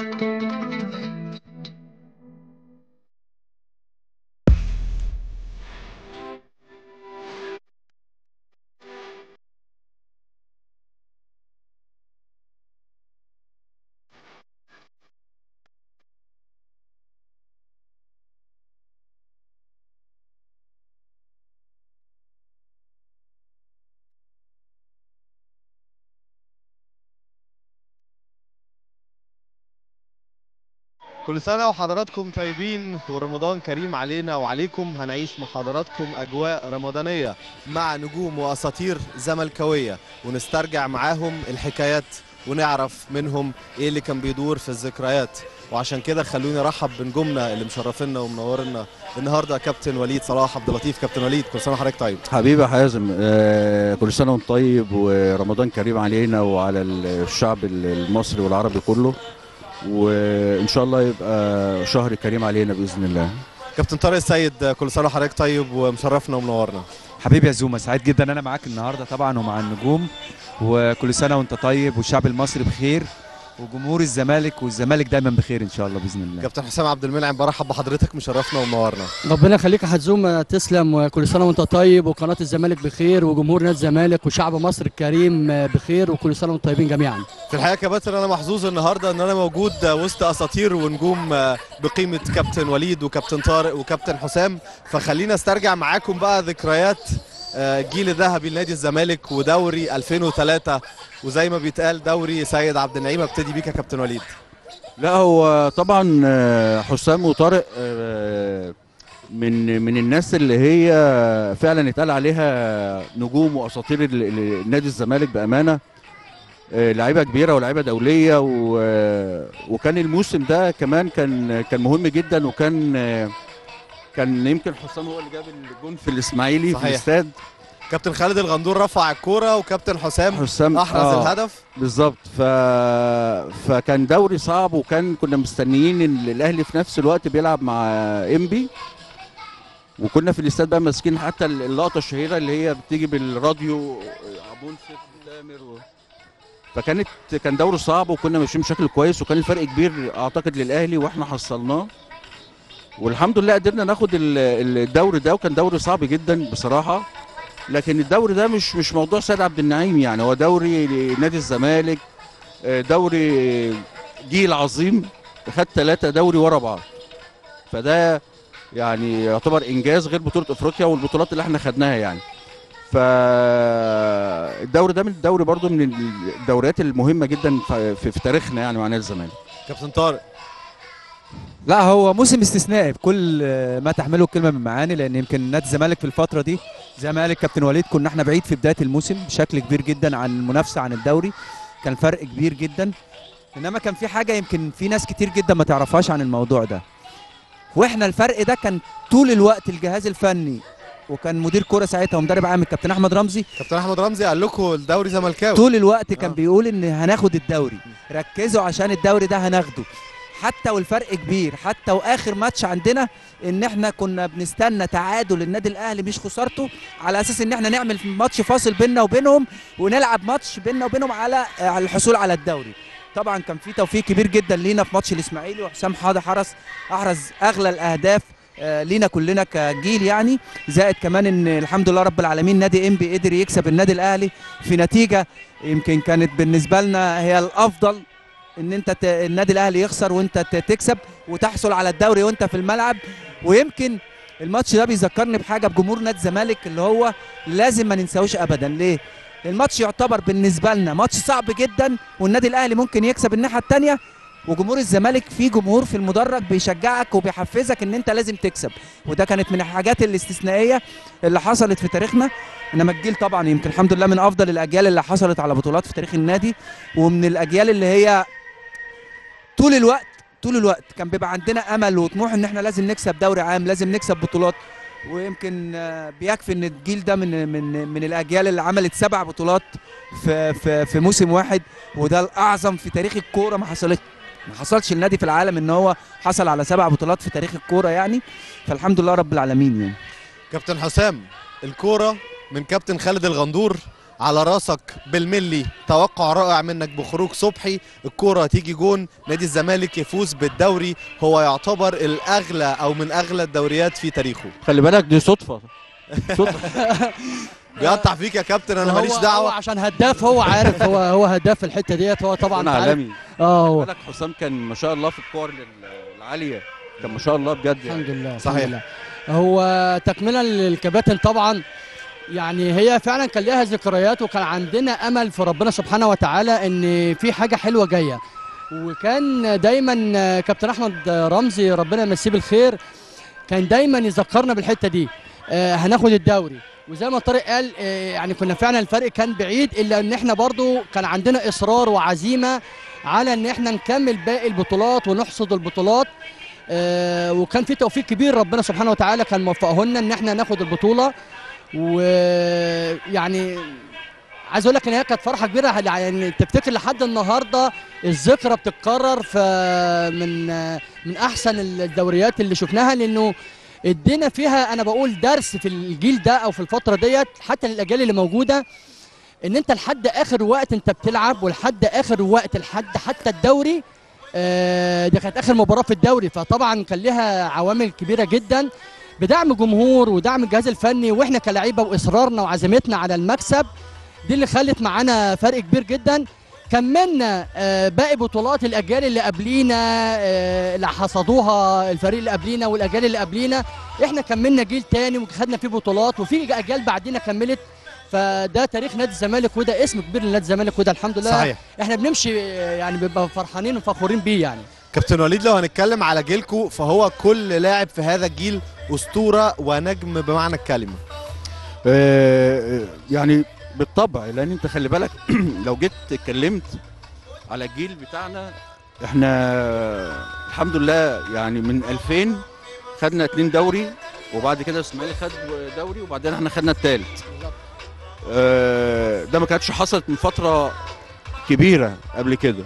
كل سنة وحضراتكم طيبين ورمضان كريم علينا وعليكم هنعيش مع حضراتكم أجواء رمضانية مع نجوم وأساطير زملكاوية ونسترجع معاهم الحكايات ونعرف منهم إيه اللي كان بيدور في الذكريات وعشان كده خلوني ارحب بنجومنا اللي مشرفينا ومنورنا النهارده كابتن وليد صلاح عبد اللطيف كابتن وليد كل سنه وحضرتك طيب حبيبي يا حازم آه كل سنه وانت طيب ورمضان كريم علينا وعلى الشعب المصري والعربي كله وان شاء الله يبقى شهر كريم علينا باذن الله كابتن طارق السيد كل سنه وحضرتك طيب ومشرفنا ومنورنا حبيبي يا زوما سعيد جدا انا معاك النهارده طبعا ومع النجوم وكل سنه وانت طيب والشعب المصري بخير وجمهور الزمالك والزمالك دايما بخير ان شاء الله باذن الله كابتن حسام عبد المنعم برحب بحضرتك مشرفنا ومنورنا ربنا يخليك يا حزوم تسلم وكل سنه وانت طيب وقناه الزمالك بخير وجمهور نادي الزمالك وشعب مصر الكريم بخير وكل سنه وانتم طيبين جميعا في الحقيقه كباتن انا محظوظ النهارده ان انا موجود وسط اساطير ونجوم بقيمه كابتن وليد وكابتن طارق وكابتن حسام فخلينا استرجع معاكم بقى ذكريات الجيل الذهبي لنادي الزمالك ودوري 2003 وزي ما بيتقال دوري سيد عبد النعيم ابتدي بيك يا كابتن وليد لا هو طبعا حسام وطارق من من الناس اللي هي فعلا اتقال عليها نجوم واساطير نادي الزمالك بامانه لعيبه كبيره ولاعيبه دوليه وكان الموسم ده كمان كان كان مهم جدا وكان كان يمكن حسام هو اللي جاب الجون في الاسماعيلي صحيح. في الاستاد كابتن خالد الغندور رفع الكوره وكابتن حسام حسام احرز آه الهدف بالظبط ف... فكان دوري صعب وكان كنا مستنيين ان الاهلي في نفس الوقت بيلعب مع انبي وكنا في الاستاد بقى ماسكين حتى اللقطه الشهيره اللي هي بتيجي بالراديو عبون تامر و... فكانت كان دوري صعب وكنا ماشيين بشكل كويس وكان الفرق كبير اعتقد للاهلي واحنا حصلناه والحمد لله قدرنا ناخد الدوري ده وكان دوري صعب جدا بصراحه لكن الدوري ده مش مش موضوع سيد عبد النعيم يعني هو دوري لنادي الزمالك دوري جيل عظيم خد ثلاثة دوري ورا بعض فده يعني يعتبر انجاز غير بطوله افريقيا والبطولات اللي احنا خدناها يعني فالدوري ده من الدوري برضو من الدوريات المهمه جدا في, في تاريخنا يعني مع نادي الزمالك كابتن طارق لا هو موسم استثنائي بكل ما تحمله الكلمه من معاني لان يمكن نادي الزمالك في الفتره دي زي ما قال الكابتن وليد كنا احنا بعيد في بدايه الموسم بشكل كبير جدا عن المنافسه عن الدوري كان فرق كبير جدا انما كان في حاجه يمكن في ناس كتير جدا ما تعرفهاش عن الموضوع ده واحنا الفرق ده كان طول الوقت الجهاز الفني وكان مدير كوره ساعتها ومدرب عام الكابتن احمد رمزي كابتن احمد رمزي قال لكم الدوري زملكاوي طول الوقت كان آه. بيقول ان هناخد الدوري ركزوا عشان الدوري ده هناخده حتى والفرق كبير حتى واخر ماتش عندنا ان احنا كنا بنستنى تعادل النادي الاهلي مش خسارته على اساس ان احنا نعمل ماتش فاصل بيننا وبينهم ونلعب ماتش بيننا وبينهم على على الحصول على الدوري طبعا كان في توفيق كبير جدا لينا في ماتش الاسماعيلي وحسام حاضر حرس احرز اغلى الاهداف آه، لينا كلنا كجيل يعني زائد كمان ان الحمد لله رب العالمين نادي انبي قدر يكسب النادي الاهلي في نتيجه يمكن كانت بالنسبه لنا هي الافضل ان انت ت... النادي الاهلي يخسر وانت ت- تكسب وتحصل على الدوري وانت في الملعب ويمكن الماتش ده بيذكرني بحاجه بجمهور نادي الزمالك اللي هو لازم ما ننساهوش ابدا ليه الماتش يعتبر بالنسبه لنا ماتش صعب جدا والنادي الاهلي ممكن يكسب الناحيه الثانيه وجمهور الزمالك في جمهور في المدرج بيشجعك وبيحفزك ان انت لازم تكسب وده كانت من الحاجات الاستثنائيه اللي حصلت في تاريخنا انما الجيل طبعا يمكن الحمد لله من افضل الاجيال اللي حصلت على بطولات في تاريخ النادي ومن الاجيال اللي هي طول الوقت طول الوقت كان بيبقى عندنا امل وطموح ان احنا لازم نكسب دوري عام لازم نكسب بطولات ويمكن آه، بيكفي ان الجيل ده من من من الاجيال اللي عملت سبع بطولات في في في موسم واحد وده الاعظم في تاريخ الكوره ما حصلت ما حصلش النادي في العالم ان هو حصل على سبع بطولات في تاريخ الكوره يعني فالحمد لله رب العالمين يعني كابتن حسام الكوره من كابتن خالد الغندور على راسك بالملي توقع رائع منك بخروج صبحي الكرة تيجي جون نادي الزمالك يفوز بالدوري هو يعتبر الاغلى او من اغلى الدوريات في تاريخه خلي بالك دي صدفه صدفه بيقطع فيك يا كابتن انا هو- ماليش هو دعوه عشان هداف هو عارف هو هو هداف في الحته ديت هو طبعا انا عارف. عالمي اه خلي هو بالك حسام كان ما شاء الله في الكور ال- العاليه كان ما شاء الله بجد يعني الحمد لله صحيح. الحمد لله. هو تكملا للكباتن طبعا يعني هي فعلا كان ليها ذكريات وكان عندنا امل في ربنا سبحانه وتعالى ان في حاجه حلوه جايه وكان دايما كابتن احمد رمزي ربنا يمسيه بالخير كان دايما يذكرنا بالحته دي آه، هناخد الدوري وزي ما طارق قال آه، يعني كنا فعلا الفرق كان بعيد الا ان احنا برضو كان عندنا اصرار وعزيمه على ان احنا نكمل باقي البطولات ونحصد البطولات آه، وكان في توفيق كبير ربنا سبحانه وتعالى كان موفقهن ان احنا ناخد البطوله ويعني عايز اقول لك ان هي كانت فرحه كبيره يعني تفتكر لحد النهارده الذكرى بتتكرر ف من من احسن الدوريات اللي شفناها لانه ادينا فيها انا بقول درس في الجيل ده او في الفتره ديت حتى للاجيال اللي موجوده ان انت لحد اخر وقت انت بتلعب ولحد اخر وقت لحد حتى الدوري آه، دي كانت اخر مباراه في الدوري فطبعا كان لها عوامل كبيره جدا بدعم جمهور ودعم الجهاز الفني واحنا كلاعيبه واصرارنا وعزيمتنا على المكسب دي اللي خلت معانا فرق كبير جدا كملنا آه، باقي بطولات الاجيال اللي قبلينا آه، اللي حصدوها الفريق اللي قبلينا والاجيال اللي قبلينا احنا كملنا جيل تاني وخدنا فيه بطولات وفي اجيال بعدينا كملت فده تاريخ نادي الزمالك وده اسم كبير لنادي الزمالك وده الحمد لله صحيح احنا بنمشي آه، يعني بنبقى فرحانين وفخورين بيه يعني كابتن وليد لو هنتكلم على جيلكو فهو كل لاعب في هذا الجيل اسطوره ونجم بمعنى الكلمه آه، يعني بالطبع لان انت خلي بالك لو جيت اتكلمت على الجيل بتاعنا احنا الحمد لله يعني من 2000 خدنا اتنين دوري وبعد كده اسماعيل خد دوري وبعدين احنا خدنا التالت آه، ده ما كانتش حصلت من فتره كبيره قبل كده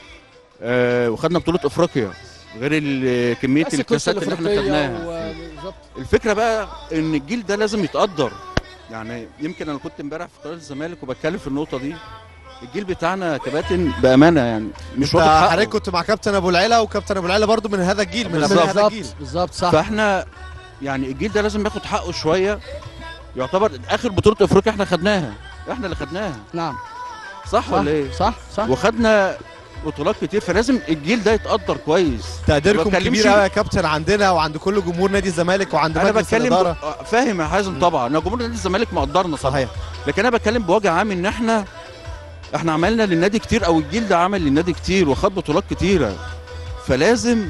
آه، وخدنا بطوله افريقيا غير ال- كميه بس الكاسات الكأس اللي احنا الأفريقية خدناها و- بالظبط. الفكره بقى ان الجيل ده لازم يتقدر يعني يمكن انا كنت امبارح في قناه الزمالك وبتكلم في النقطه دي الجيل بتاعنا كباتن بامانه يعني مش واخد انت حقه حضرتك كنت مع كابتن ابو العلا وكابتن ابو العلا برضو من هذا الجيل من قبل بالظبط. هذا الجيل بالظبط بالظبط صح فاحنا يعني الجيل ده لازم ياخد حقه شويه يعتبر اخر بطوله افريقيا احنا خدناها احنا اللي خدناها نعم صح صح ولا ايه صح صح وخدنا بطولات كتير فلازم الجيل ده يتقدر كويس تقديركم ما بتكلمش- كبير قوي يا كابتن عندنا وعند كل جمهور نادي الزمالك وعند انا مجلس بتكلم الاداره ب... فاهم يا حازم طبعا انا جمهور نادي الزمالك مقدرنا طبعا صحيح لكن انا بتكلم بوجه عام ان احنا احنا عملنا للنادي كتير او الجيل ده عمل للنادي كتير وخد بطولات كتيره فلازم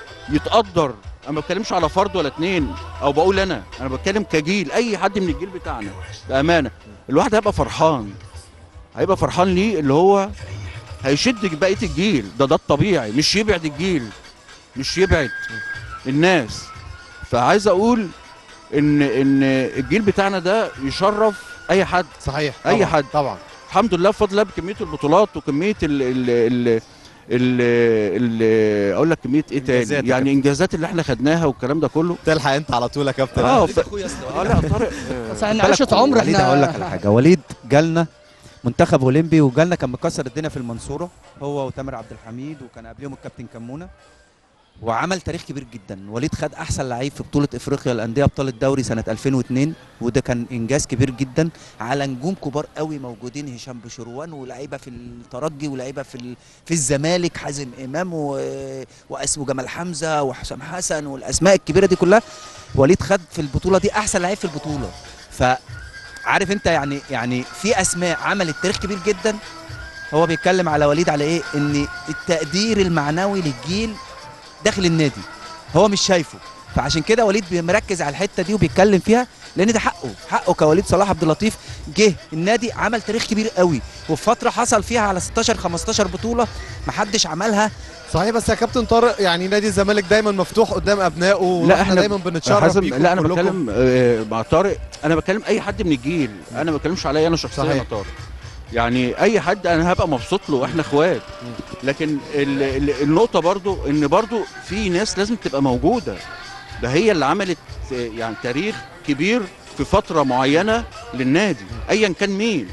يتقدر انا ما بتكلمش على فرد ولا اتنين او بقول انا انا بتكلم كجيل اي حد من الجيل بتاعنا بامانه الواحد هيبقى فرحان هيبقى فرحان ليه اللي هو هيشد بقيه الجيل ده ده الطبيعي مش يبعد الجيل مش يبعد الناس فعايز اقول ان ان الجيل بتاعنا ده يشرف اي حد صحيح أي طبعاً، حد. طبعا الحمد لله بفضل الله بكميه البطولات وكميه ال ال ال ال ال اقول لك كميه ايه إنجازات تاني يا يعني انجازات اللي احنا خدناها والكلام ده كله تلحق انت على طول يا كابتن اه اه ف... اه لا طارق آه، بس احنا عشرة عمر وليد احنا هقول لك على حاجه وليد جالنا منتخب اولمبي وجالنا كان مكسر الدنيا في المنصوره هو وتامر عبد الحميد وكان قبلهم الكابتن كمونه وعمل تاريخ كبير جدا وليد خد احسن لعيب في بطوله افريقيا الانديه ابطال الدوري سنه 2002 وده كان انجاز كبير جدا على نجوم كبار قوي موجودين هشام بشروان ولاعيبه في الترجي ولاعيبه في ال... في الزمالك حازم امام و... وأس وجمال حمزه وحسام حسن والاسماء الكبيره دي كلها وليد خد في البطوله دي احسن لعيب في البطوله ف عارف انت يعني يعني في اسماء عملت تاريخ كبير جدا هو بيتكلم على وليد على ايه ان التقدير المعنوي للجيل داخل النادي هو مش شايفه فعشان كده وليد بي- مركز على الحته دي وبيتكلم فيها لان ده حقه حقه كوليد صلاح عبد اللطيف جه النادي عمل تاريخ كبير قوي وفي فتره حصل فيها على 16 15 بطوله محدش عملها صحيح بس يا كابتن طارق يعني نادي الزمالك دايما مفتوح قدام ابنائه لا، لا احنا إحنا- دايما بنتشرف حازم بيكم لا انا كلكم. بتكلم آه، مع طارق انا بتكلم اي حد من الجيل انا ما بتكلمش عليا انا شخصيا صحيح. يا طارق يعني اي حد انا هبقى مبسوط له احنا اخوات لكن ال ال النقطه برضو ان برضو في ناس لازم تبقى موجوده ده هي اللي عملت آه، يعني تاريخ كبير في فتره معينه للنادي ايا كان مين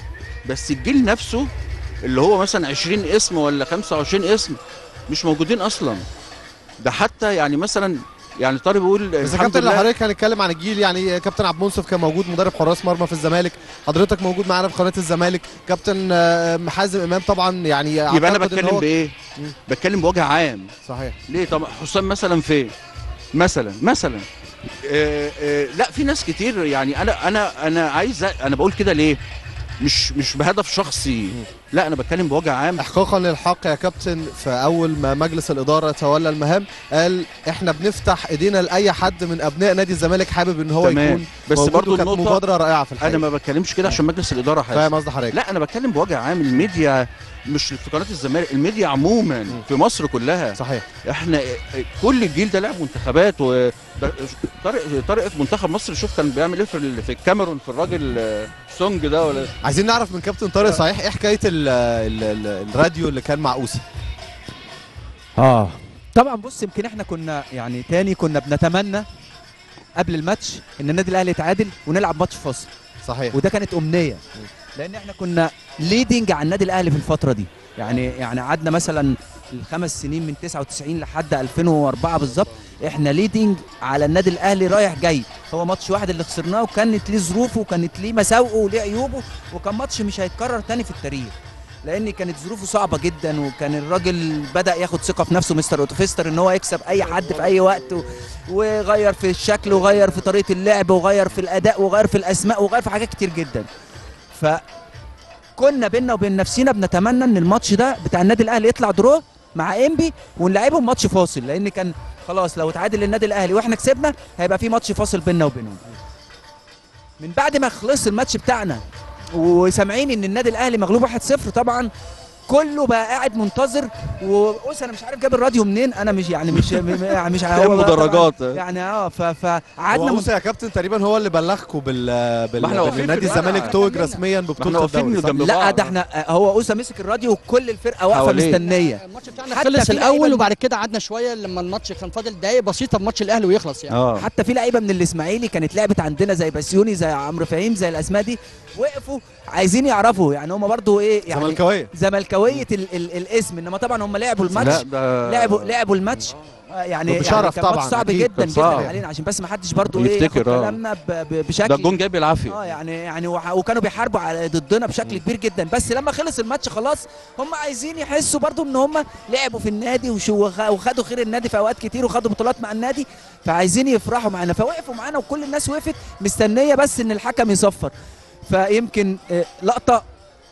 بس الجيل نفسه اللي هو مثلا 20 اسم ولا 25 اسم مش موجودين اصلا ده حتى يعني مثلا يعني طارق بيقول بس يا الحمد كابتن لو لله حضرتك هنتكلم عن الجيل يعني كابتن عبد المنصف كان موجود مدرب حراس مرمى في الزمالك حضرتك موجود معانا في قناه الزمالك كابتن آه، حازم امام طبعا يعني يبقى انا أعتقد إن بتكلم هو- بايه؟ مم. بتكلم بوجه عام صحيح ليه طب حسام مثلا فين مثلا مثلا آه آه لا في ناس كتير يعني انا انا انا عايز أ- انا بقول كده ليه مش مش بهدف شخصي لا انا بتكلم بوجه عام احقاقا للحق يا كابتن في اول ما مجلس الاداره تولى المهام قال احنا بنفتح ايدينا لاي حد من ابناء نادي الزمالك حابب ان هو تمام. يكون بس موجود برضو وكانت النقطة- مبادره رائعه في انا الحقيقه ما بتكلمش كده عشان مجلس الاداره حاجه فاهم قصد حضرتك لا انا بتكلم بوجه عام الميديا مش في قناه الزمالك الميديا عموما في مصر كلها صحيح احنا كل الجيل ده لعب منتخبات و ده- طارق طارق في منتخب مصر شوف كان بيعمل ايه في ال- في الكاميرون في الراجل آه، سونج ده ولا عايزين نعرف من كابتن طارق صحيح ايه حكايه ال ال ال الراديو اللي كان مع اوسي اه طبعا بص يمكن احنا كنا يعني تاني كنا بنتمنى قبل الماتش ان النادي الاهلي يتعادل ونلعب ماتش فاصل صحيح وده كانت امنيه لان احنا كنا ليدنج على النادي الاهلي في الفتره دي يعني يعني قعدنا مثلا الخمس سنين من 99 لحد 2004 بالظبط احنا ليدنج على النادي الاهلي رايح جاي هو ماتش واحد اللي خسرناه وكانت ليه ظروفه وكانت ليه مساوئه وليه عيوبه وكان ماتش مش هيتكرر تاني في التاريخ لان كانت ظروفه صعبه جدا وكان الراجل بدا ياخد ثقه في نفسه مستر اوتوفيستر ان هو يكسب اي حد في اي وقت و- وغير في الشكل وغير في طريقه اللعب وغير في الاداء وغير في الاسماء وغير في حاجات كتير جدا فكنا بينا وبين نفسنا بنتمنى ان الماتش ده بتاع النادي الاهلي يطلع درو مع انبي ونلعبهم ماتش فاصل لان كان خلاص لو اتعادل النادي الاهلي واحنا كسبنا هيبقى في ماتش فاصل بيننا وبينهم من بعد ما خلص الماتش بتاعنا وسامعين ان النادي الاهلي مغلوب 1-0 طبعا كله بقى قاعد منتظر وقوس انا مش عارف جاب الراديو منين انا مش يعني مش م- م- مش كام هو بقى طبعاً مدرجات يعني اه ف- فقعدنا هو من... اوسي يا كابتن تقريبا هو اللي بلغكم بال بال ما احنا واقفين بالنادي في الورقة. الزمالك توج كملنا. رسميا احنا ببطوله واقفين الدوري صح؟ جنب لا بعض. ده احنا هو اوسا مسك الراديو وكل الفرقه واقفه حواليه. مستنيه الماتش بتاعنا حتى خلص في الاول لعيبة- وبعد كده قعدنا شويه لما الماتش كان فاضل دقايق بسيطه بماتش الاهلي ويخلص يعني اه حتى في لعيبه من الاسماعيلي كانت لعبت عندنا زي بسيوني زي عمرو فهيم زي الاسماء دي وقفوا عايزين يعرفوا يعني هم برضو ايه يعني زملكاويه زملكاويه ال ال الاسم انما طبعا هم لعبوا لا الماتش ده لعبوا لعبوا الماتش آه، يعني وبشرف يعني كان ماتش طبعاً، صعب أكيد جدا كان جدا صعب. علينا عشان بس ما حدش برضو ايه يفتكر، ياخد آه. كلامنا ب- ب- بشكل ده الجون جاي بالعافيه اه يعني يعني وح- وكانوا بيحاربوا على ضدنا بشكل كبير جدا بس لما خلص الماتش خلاص هم عايزين يحسوا برضو ان هم لعبوا في النادي وشو- وخ- وخدوا خير النادي في اوقات كتير وخدوا بطولات مع النادي فعايزين يفرحوا معانا فوقفوا معانا وكل الناس وقفت مستنيه بس ان الحكم يصفر فيمكن آه، لقطه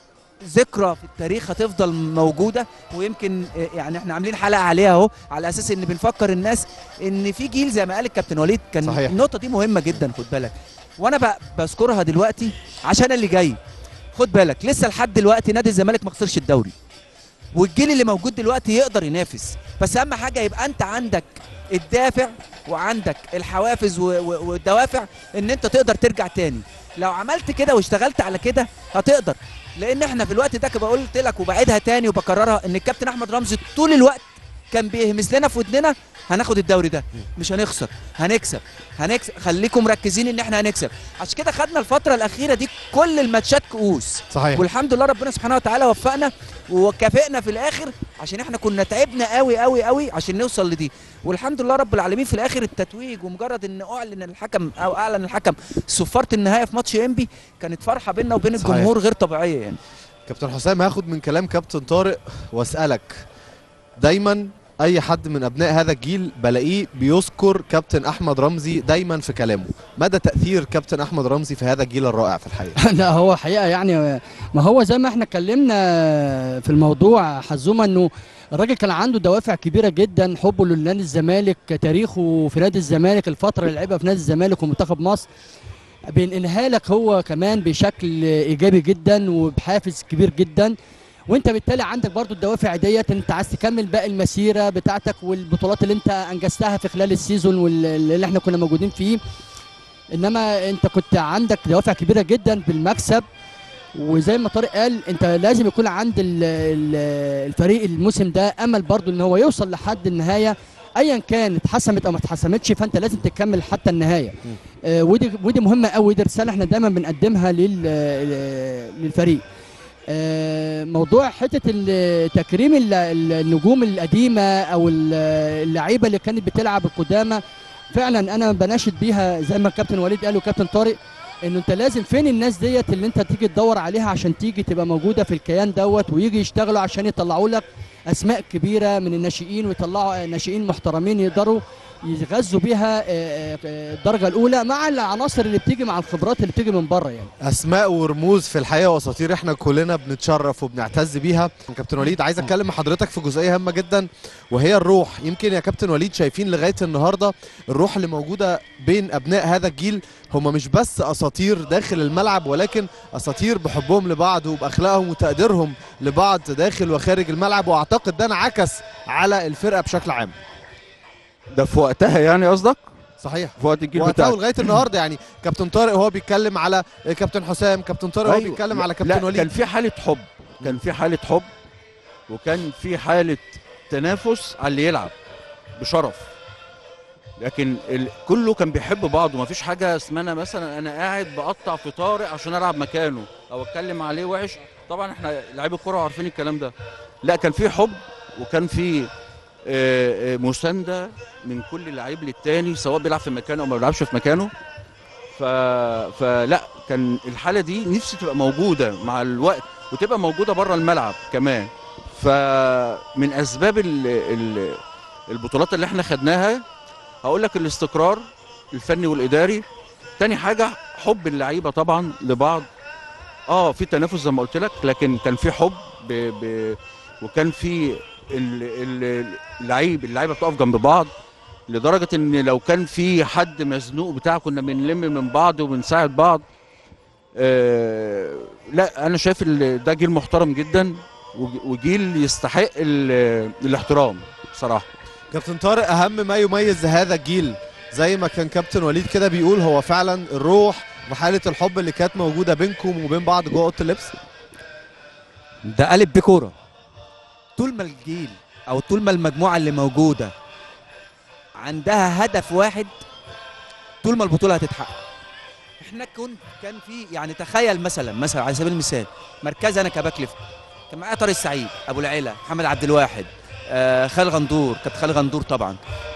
ذكرى في التاريخ هتفضل موجوده ويمكن آه، يعني احنا عاملين حلقه عليها اهو على اساس ان بنفكر الناس ان في جيل زي ما قال الكابتن وليد كان صحيح. النقطه دي مهمه جدا خد بالك وانا ب- بذكرها دلوقتي عشان اللي جاي خد بالك لسه لحد دلوقتي نادي الزمالك ما خسرش الدوري والجيل اللي موجود دلوقتي يقدر ينافس بس اهم حاجه يبقى انت عندك الدافع وعندك الحوافز و- و- والدوافع ان انت تقدر ترجع تاني لو عملت كده واشتغلت على كده هتقدر لان احنا في الوقت ده كما قلت لك وبعيدها تاني وبكررها ان الكابتن احمد رمزي طول الوقت كان بيهمس لنا في ودننا هناخد الدوري ده مش هنخسر هنكسب هنكسب خليكم مركزين ان احنا هنكسب عشان كده خدنا الفتره الاخيره دي كل الماتشات كؤوس صحيح والحمد لله ربنا سبحانه وتعالى وفقنا وكافئنا في الاخر عشان احنا كنا تعبنا قوي قوي قوي عشان نوصل لدي والحمد لله رب العالمين في الاخر التتويج ومجرد ان اعلن الحكم او اعلن الحكم صفاره النهايه في ماتش انبي كانت فرحه بيننا وبين صحيح. الجمهور غير طبيعيه يعني كابتن حسام هاخد من كلام كابتن طارق واسالك دايما اي حد من ابناء هذا الجيل بلاقيه بيذكر كابتن احمد رمزي دايما في كلامه مدى تاثير كابتن احمد رمزي في هذا الجيل الرائع في الحقيقه لا هو حقيقه يعني ما هو زي ما احنا اتكلمنا في الموضوع حزومه انه الراجل كان عنده دوافع كبيره جدا حبه لنادي الزمالك تاريخه في نادي الزمالك الفتره اللي لعبها في نادي الزمالك ومنتخب مصر بينقلها لك هو كمان بشكل ايجابي جدا وبحافز كبير جدا وانت بالتالي عندك برضو الدوافع ديت انت عايز تكمل باقي المسيره بتاعتك والبطولات اللي انت انجزتها في خلال السيزون واللي احنا كنا موجودين فيه انما انت كنت عندك دوافع كبيره جدا بالمكسب وزي ما طارق قال انت لازم يكون عند ال- ال- الفريق الموسم ده امل برضو ان هو يوصل لحد النهايه ايا كان اتحسمت او ما اتحسمتش فانت لازم تكمل حتى النهايه آه ودي ودي مهمه قوي دي رساله احنا دايما بنقدمها لل- للفريق آه، موضوع حته ال- تكريم ال- ال- النجوم القديمه او ال- اللعيبه اللي كانت بتلعب القدامى فعلا انا بناشد بيها زي ما الكابتن وليد قال وكابتن طارق انه انت لازم فين الناس ديت اللي انت تيجي تدور عليها عشان تيجي تبقى موجوده في الكيان دوت ويجي يشتغلوا عشان يطلعوا لك اسماء كبيره من الناشئين ويطلعوا ناشئين محترمين يقدروا يغذوا بيها آه، آه، الدرجه الاولى مع العناصر اللي بتيجي مع الخبرات اللي بتيجي من بره يعني اسماء ورموز في الحقيقه واساطير احنا كلنا بنتشرف وبنعتز بيها كابتن وليد عايز اتكلم مع حضرتك في جزئيه هامه جدا وهي الروح يمكن يا كابتن وليد شايفين لغايه النهارده الروح اللي موجوده بين ابناء هذا الجيل هم مش بس اساطير داخل الملعب ولكن اساطير بحبهم لبعض وباخلاقهم وتقديرهم لبعض داخل وخارج الملعب واعتقد ده انعكس على الفرقه بشكل عام ده في وقتها يعني قصدك صحيح في وقت الجيل وقتها بتاعك ولغايه النهارده يعني كابتن طارق هو بيتكلم على كابتن حسام كابتن طارق هو أيوة. بيتكلم على لا كابتن وليد كان في حاله حب كان في حاله حب وكان في حاله تنافس على اللي يلعب بشرف لكن ال... كله كان بيحب بعضه مفيش حاجه اسمها أنا مثلا انا قاعد بقطع في طارق عشان العب مكانه او اتكلم عليه وحش طبعا احنا لعيبه الكوره عارفين الكلام ده لا كان في حب وكان في آه، آه، مسانده من كل لعيب للتاني سواء بيلعب في مكانه او ما بيلعبش في مكانه ف... فلا كان الحاله دي نفسي تبقى موجوده مع الوقت وتبقى موجوده بره الملعب كمان فمن اسباب ال... ال... البطولات اللي احنا خدناها هقول لك الاستقرار الفني والاداري تاني حاجه حب اللعيبه طبعا لبعض اه في تنافس زي ما قلت لك لكن كان في حب ب... ب... وكان في ال- ال- اللعيب اللعيبه بتقف جنب بعض لدرجه ان لو كان في حد مزنوق بتاع كنا بنلم من بعض وبنساعد بعض آه لا انا شايف ال- ده جيل محترم جدا وج- وجيل يستحق ال- الاحترام بصراحه كابتن طارق اهم ما يميز هذا الجيل زي ما كان كابتن وليد كده بيقول هو فعلا الروح وحاله الحب اللي كانت موجوده بينكم وبين بعض جوه اوضه اللبس ده قلب بكوره طول ما الجيل او طول ما المجموعه اللي موجوده عندها هدف واحد طول ما البطوله هتتحقق احنا كن كان في يعني تخيل مثلا مثلا على سبيل المثال مركز انا كباك ليفت كان معايا طارق السعيد ابو العيله محمد عبد الواحد آه خالد غندور كانت خالد غندور طبعا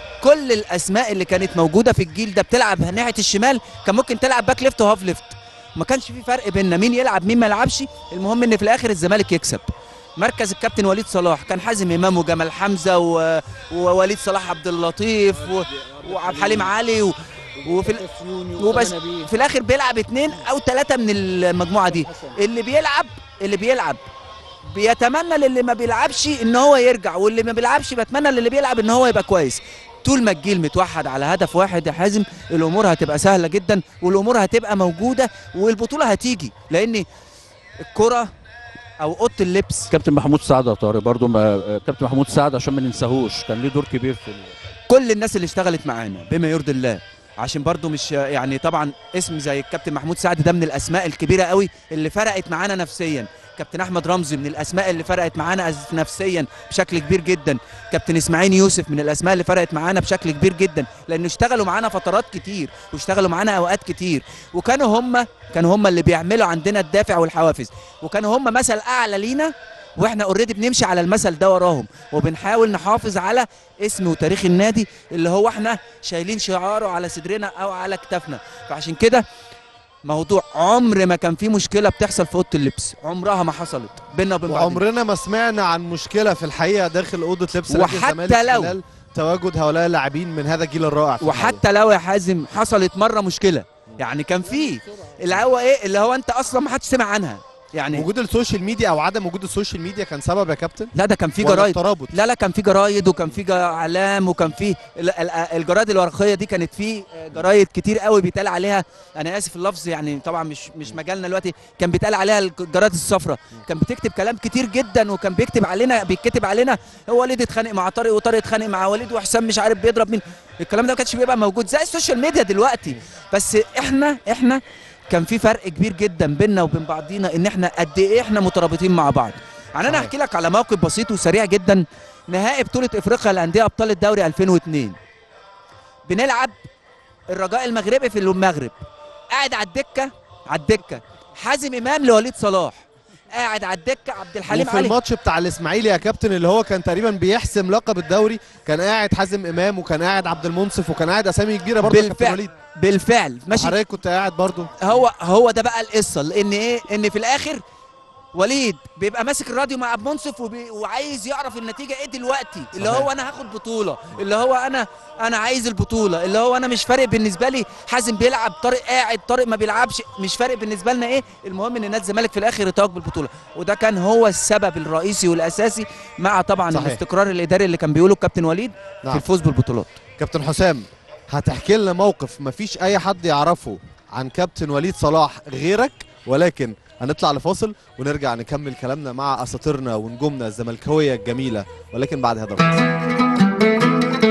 كل الاسماء اللي كانت موجوده في الجيل ده بتلعب ناحيه الشمال كان ممكن تلعب باك ليفت وهاف ليفت ما كانش في فرق بيننا مين يلعب مين ما يلعبش المهم ان في الاخر الزمالك يكسب مركز الكابتن وليد صلاح كان حازم امام وجمال حمزه و... ووليد صلاح عبد اللطيف و... وعبد الحليم علي و... وفي ال... وبس في الاخر بيلعب اتنين او ثلاثه من المجموعه دي اللي بيلعب اللي بيلعب بيتمنى للي ما بيلعبش ان هو يرجع واللي ما بيلعبش بيتمنى للي بيلعب ان هو يبقى كويس طول ما الجيل متوحد على هدف واحد يا حازم الامور هتبقى سهله جدا والامور هتبقى موجوده والبطوله هتيجي لان الكره او اوضه اللبس كابتن محمود سعد يا طارق برضو ما كابتن محمود سعد عشان ما ننساهوش كان ليه دور كبير في ال... كل الناس اللي اشتغلت معانا بما يرضي الله عشان برضو مش يعني طبعا اسم زي الكابتن محمود سعد ده من الاسماء الكبيره قوي اللي فرقت معانا نفسيا كابتن احمد رمزي من الاسماء اللي فرقت معانا أز- نفسيا بشكل كبير جدا كابتن اسماعيل يوسف من الاسماء اللي فرقت معانا بشكل كبير جدا لانه اشتغلوا معانا فترات كتير واشتغلوا معانا اوقات كتير وكانوا هم كانوا هم اللي بيعملوا عندنا الدافع والحوافز وكانوا هم مثل اعلى لينا واحنا اوريدي بنمشي على المثل ده وراهم وبنحاول نحافظ على اسم وتاريخ النادي اللي هو احنا شايلين شعاره على صدرنا او على كتافنا فعشان كده موضوع عمر ما كان في مشكله بتحصل في اوضه اللبس عمرها ما حصلت بينا وبين بعض وعمرنا ما سمعنا عن مشكله في الحقيقه داخل اوضه لبس نادي وحتى الزمالك لو- خلال تواجد هؤلاء اللاعبين من هذا الجيل الرائع في الحقيقة. وحتى لو يا حازم حصلت مره مشكله يعني كان في اللي هو ايه اللي هو انت اصلا ما حدش سمع عنها يعني وجود السوشيال ميديا او عدم وجود السوشيال ميديا كان سبب يا كابتن لا ده كان في ولا جرايد الترابط لا لا كان في جرايد وكان في جا- اعلام وكان في ال- ال- الجرايد الورقيه دي كانت في جرايد كتير قوي بيتقال عليها انا اسف اللفظ يعني طبعا مش مش مجالنا دلوقتي كان بيتقال عليها الجرايد الصفراء كان بتكتب كلام كتير جدا وكان بيكتب علينا بيتكتب علينا هو وليد اتخانق مع طارق وطارق اتخانق مع وليد وحسام مش عارف بيضرب مين الكلام ده ما كانش بيبقى موجود زي السوشيال ميديا دلوقتي بس احنا احنا كان في فرق كبير جدا بيننا وبين بعضينا ان احنا قد ايه احنا مترابطين مع بعض يعني انا صحيح. احكي لك على موقف بسيط وسريع جدا نهائي بطولة افريقيا للانديه ابطال الدوري 2002 بنلعب الرجاء المغربي في المغرب قاعد على الدكه على الدكه حازم امام لوليد صلاح قاعد على الدكه عبد الحليم وفي علي الماتش بتاع الاسماعيلي يا كابتن اللي هو كان تقريبا بيحسم لقب الدوري كان قاعد حازم امام وكان قاعد عبد المنصف وكان قاعد اسامي كبيره برضه يا كابتن بالفعل. وليد بالفعل ماشي حضرتك كنت قاعد برضه هو هو ده بقى القصه لان ايه ان في الاخر وليد بيبقى ماسك الراديو مع عبد منصف وبي... وعايز يعرف النتيجه ايه دلوقتي اللي صحيح. هو انا هاخد بطوله اللي هو انا انا عايز البطوله اللي هو انا مش فارق بالنسبه لي حازم بيلعب طارق قاعد طارق ما بيلعبش مش فارق بالنسبه لنا ايه المهم ان نادي الزمالك في الاخر يتوج بالبطوله وده كان هو السبب الرئيسي والاساسي مع طبعا صحيح. الاستقرار الاداري اللي كان بيقوله الكابتن وليد نعم. في الفوز بالبطولات كابتن حسام هتحكي لنا موقف مفيش اي حد يعرفه عن كابتن وليد صلاح غيرك ولكن هنطلع لفاصل ونرجع نكمل كلامنا مع اساطيرنا ونجومنا الزملكاويه الجميله ولكن بعد هذا الفاصل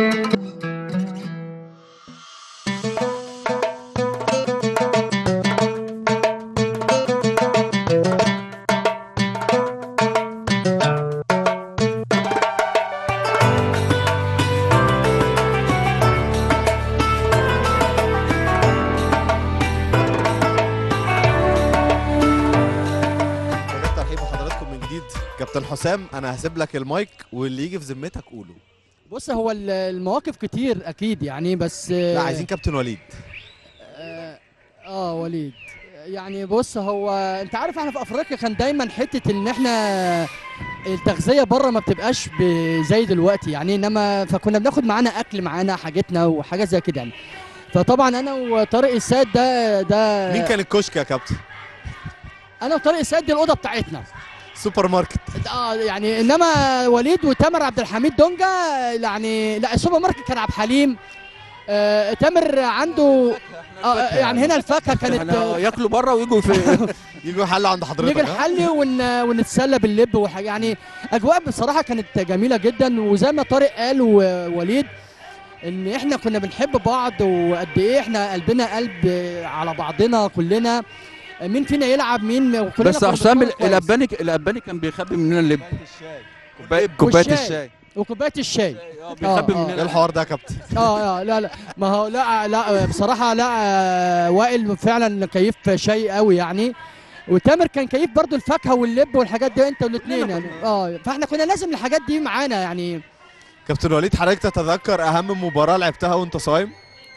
رجعت ترحيب بحضراتكم من جديد كابتن حسام انا هسيب لك المايك واللي يجي في ذمتك قوله بص هو ال- المواقف كتير اكيد يعني بس لا عايزين كابتن وليد اه, آه وليد يعني بص هو انت عارف احنا في افريقيا كان دايما حته ان احنا التغذيه بره ما بتبقاش ب- زي دلوقتي يعني انما فكنا بناخد معانا اكل معانا حاجتنا وحاجات زي كده يعني فطبعا انا وطارق السيد ده ده مين كان الكشك يا كابتن انا وطارق السيد دي الاوضه بتاعتنا سوبر ماركت اه يعني انما وليد وتامر عبد الحميد دونجا يعني لا السوبر ماركت كان عبد الحليم آه تامر عنده آه يعني هنا الفاكهه كانت احنا ياكلوا بره ويجوا في يجوا يحلوا عند حضرتك نيجي ها؟ نحلي ون... ونتسلى باللب وحاجة يعني اجواء بصراحه كانت جميله جدا وزي ما طارق قال ووليد ان احنا كنا بنحب بعض وقد ايه احنا قلبنا قلب على بعضنا كلنا مين فينا يلعب مين وكلنا بس كنا حسام بنتفرج كويس. الاباني الاباني كان بيخبي مننا اللب كوبايه كوبايه والشاي. الشاي وكوبايه الشاي بيخبي آه، آه. ايه مننا الحوار ده يا كابتن اه اه لا لا ما هو لا لا بصراحه لا آه، وائل فعلا كيف شيء قوي يعني وتامر كان كيف برضو الفاكهه واللب والحاجات دي انت والاثنين يعني اه فاحنا كنا لازم الحاجات دي معانا يعني كابتن وليد حضرتك تتذكر اهم مباراه لعبتها وانت صايم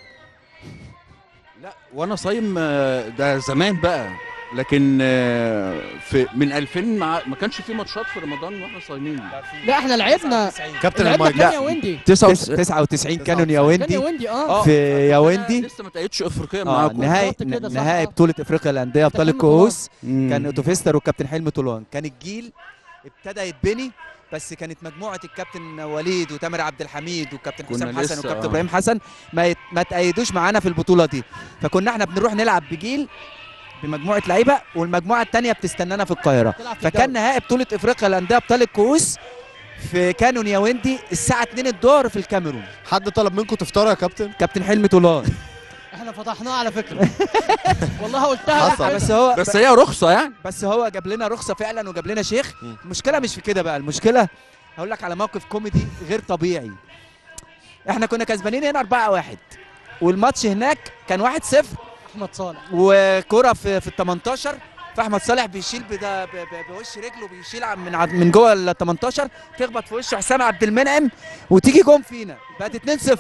لا وانا صايم آه، ده زمان بقى لكن آه، في من 2000 ما ما كانش في ماتشات في رمضان واحنا صايمين لا احنا لعبنا كابتن لعبنا المايك كان يا لا ويندي 99 كانون يا كان يا ويندي ويندي اه في يا ويندي لسه ما تقيتش افريقيا اه معاكم نهائي بالظبط كده، صح، نهائي آه. بطوله افريقيا للانديه ابطال حلمي الكؤوس مم. كان اوتوفيستر والكابتن حلمي طولان كان الجيل ابتدى يتبني بس كانت مجموعه الكابتن وليد وتامر عبد الحميد والكابتن كنا حسام حسن لسه، والكابتن آه. ابراهيم حسن ما يت... ما تأيدوش معانا في البطوله دي فكنا احنا بنروح نلعب بجيل بمجموعه لعيبه والمجموعه الثانيه بتستنانا في القاهره تلعب في فكان الدوري. نهائي بطوله افريقيا للانديه ابطال الكؤوس في كانون يا ويندي الساعه 2 الظهر في الكاميرون حد طلب منكم تفطروا يا كابتن كابتن حلمي طولان احنا فتحناه على فكره والله قلتها حصل. لك بس هو بس هي رخصه يعني بس هو جاب لنا رخصه فعلا وجاب لنا شيخ مم. المشكله مش في كده بقى المشكله هقول لك على موقف كوميدي غير طبيعي احنا كنا كسبانين هنا 4 1 والماتش هناك كان 1 0 احمد صالح وكرة في في ال 18 فاحمد صالح بيشيل بدا ب- ب- بوش رجله بيشيل عن- من عن- من جوه ال 18 تخبط في وش حسام عبد المنعم وتيجي جون فينا بقت 2 0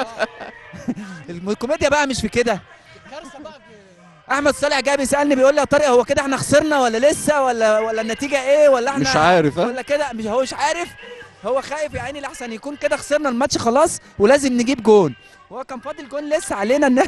الكوميديا بقى مش في كده كارثه بقى احمد صالح جاي بيسالني بيقول لي يا طارق هو كده احنا خسرنا ولا لسه ولا ولا النتيجه ايه ولا احنا مش عارف ها ولا كده مش هو مش عارف هو خايف يا عيني لحسن يكون كده خسرنا الماتش خلاص ولازم نجيب جون هو كان فاضل جون لسه علينا ان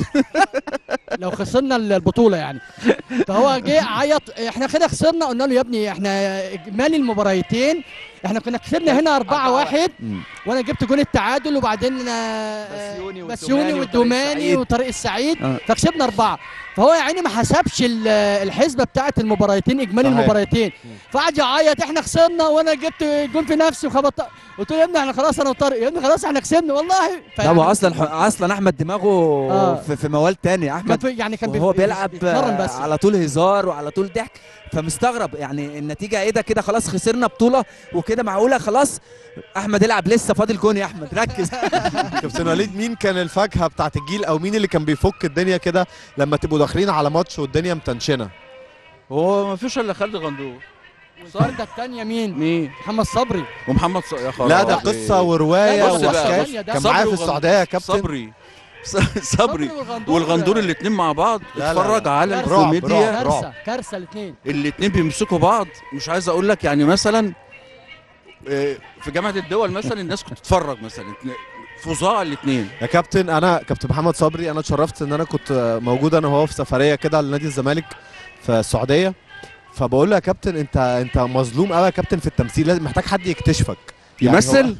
لو خسرنا البطوله يعني فهو جه عيط احنا كده خسرنا قلنا له يا ابني احنا اجمالي المباراتين احنا كنا كسبنا هنا 4 1 وانا جبت جون التعادل وبعدين آه، بسيوني بسيوني والدوماني والدوماني السعيد. وطارق السعيد آه. فكسبنا اربعه فهو يا عيني ما حسبش ال- الحسبه بتاعت المباراتين اجمالي صحيح. المباراتين فقعد يعيط احنا خسرنا وانا جبت جون في نفسي وخبط قلت له يا ابني احنا خلاص انا وطارق يا ابني خلاص احنا كسبنا والله لا هو اصلا اصلا احمد دماغه آه. في, في موال تاني كان احمد في- يعني كان وهو بي- بيلعب بيتمرن بس على طول هزار وعلى طول ضحك فمستغرب يعني النتيجه ايه ده كده خلاص خسرنا بطوله وكده معقوله خلاص احمد يلعب لسه فاضل جون يا احمد ركز كابتن وليد مين كان الفاكهه بتاعت الجيل او مين اللي كان بيفك الدنيا كده لما تبقوا داخلين على ماتش والدنيا متنشنه هو ما فيش الا خالد غندور والفرده الثانيه مين؟ مين محمد صبري ومحمد ص... يا خرابي لا ده قصه وروايه لا، بص بقى، وحكايه بص. كان صبري معايا في وغن- السعوديه يا كابتن صبري ص- صبري والغندور والغندور الاثنين مع بعض لا، لا، اتفرج لا. على رعب، الكوميديا رعب. كارثه كارثه الاثنين الاثنين بيمسكوا بعض مش عايز اقول لك يعني مثلا آه، في جامعه الدول مثلا الناس كنت تتفرج مثلا اتنين- فظاع الاثنين يا كابتن انا كابتن محمد صبري انا اتشرفت ان انا كنت موجود انا وهو في سفريه كده لنادي الزمالك في السعوديه فبقول له يا كابتن انت انت مظلوم قوي يا كابتن في التمثيل لازم محتاج حد يكتشفك يعني يمثل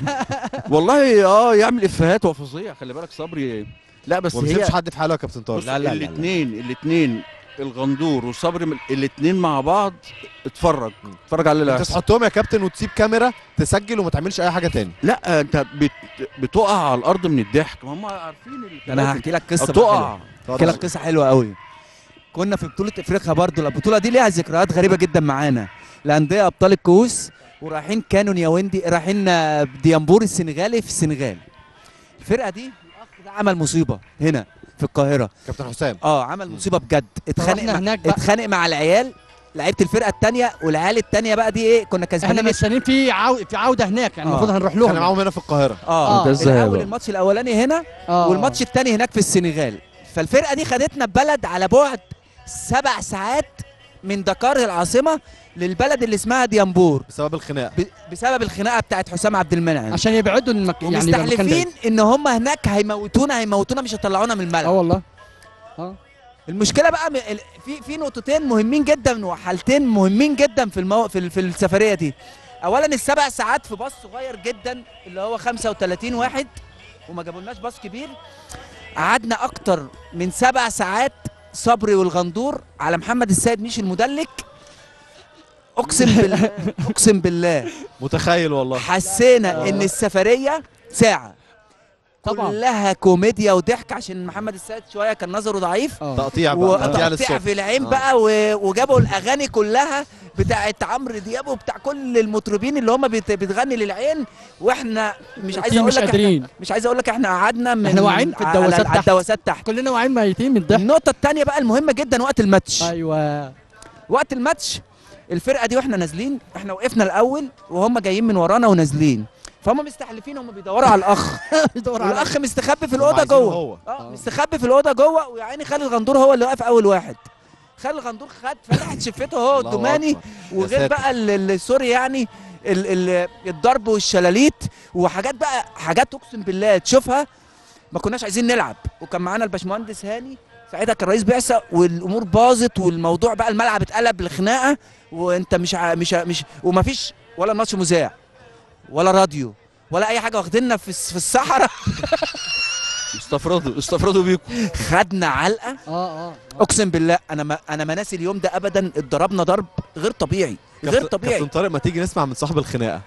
والله اه يعمل افيهات هو فظيع خلي بالك صبري لا بس هو ما هي بيسيبش حد في حاله يا كابتن طارق بص الاثنين الاثنين الغندور وصبري الاثنين مع بعض اتفرج اتفرج على اللي انت هيحصل. تحطهم يا كابتن وتسيب كاميرا تسجل وما تعملش اي حاجه تاني لا انت بت... بتقع على الارض من الضحك ما هم عارفين ده انا هحكي لك قصه بقى بتقع حلوة. احكي لك قصه حلوه قوي كنا في بطوله افريقيا برضو البطوله دي ليها ذكريات غريبه جدا معانا الانديه ابطال الكؤوس ورايحين كانون ياوندي رايحين آه، ديامبور السنغالي في السنغال الفرقه دي الاخ ده عمل مصيبه هنا في القاهره كابتن حسام اه عمل مصيبه بجد اتخانق رحنا مع هناك بقى. اتخانق مع العيال لعيبه الفرقه الثانيه والعيال الثانيه بقى دي ايه كنا احنا كسبانين مستنيين في عو... في عوده هناك يعني آه. المفروض هنروح احنا لهم معاهم هنا في القاهره اه ده ازاي الاول بقى؟ الماتش الاولاني هنا آه. والماتش الثاني هناك في السنغال فالفرقه دي خدتنا بلد على بعد سبع ساعات من دكار العاصمه للبلد اللي اسمها ديامبور بسبب الخناقه ب- بسبب الخناقه بتاعت حسام عبد المنعم عشان يبعدوا المك... يعني يبقى المكان ومستحلفين بعيد. ان هم هناك هيموتونا هيموتونا مش هيطلعونا من اه الملعب والله المشكله بقى م- ال- في في نقطتين مهمين جدا وحالتين مهمين جدا في المو... في, ال- في السفريه دي اولا السبع ساعات في باص صغير جدا اللي هو 35 واحد وما جابولناش باص كبير قعدنا اكتر من سبع ساعات صبري والغندور على محمد السيد مش المدلك اقسم بالله اقسم بالله متخيل والله حسينا ان السفريه ساعه طبعا كلها كوميديا وضحك عشان محمد السيد شويه كان نظره ضعيف اه تقطيع بقى تقطيع وتقطيع للصبح في العين آه. بقى و- وجابوا الاغاني كلها بتاعت عمرو دياب وبتاع كل المطربين اللي هم بت- بتغني للعين واحنا مش عايز اقول مش لك إحنا قادرين مش عايز اقول لك احنا قعدنا من إحنا واقعين في على- الدواسات على تحت. الدواسات تحت كلنا واقعين ميتين من الضحك النقطه الثانيه بقى المهمه جدا وقت الماتش ايوه وقت الماتش الفرقه دي واحنا نازلين احنا وقفنا الاول وهم جايين من ورانا ونازلين فهم مستحلفين هم بيدوروا على الاخ يدور على والاخ مستخبي في هم الاوضه عايزينه جوه هو اه مستخبي في الاوضه جوه ويا عيني خالد غندور هو اللي واقف اول واحد خالد غندور خد فتحت شفته هو الله الدوماني أكبر. وغير ساتر. بقى ال- ال- سوري يعني ال ال الضرب والشلاليت وحاجات بقى حاجات اقسم بالله تشوفها ما كناش عايزين نلعب وكان معانا الباشمهندس هاني ساعتها كان رئيس بعثه والامور باظت والموضوع بقى الملعب اتقلب لخناقه وانت مش ع... مش ع... مش ومفيش ولا ماتش مذاع ولا راديو ولا اي حاجه واخديننا في الس- في الصحراء استفردوا استفردوا بيكم خدنا علقه اه اه اقسم بالله انا ما انا ما ناسي اليوم ده ابدا اتضربنا ضرب غير طبيعي غير كابتن- طبيعي كابتن طارق ما تيجي نسمع من صاحب الخناقه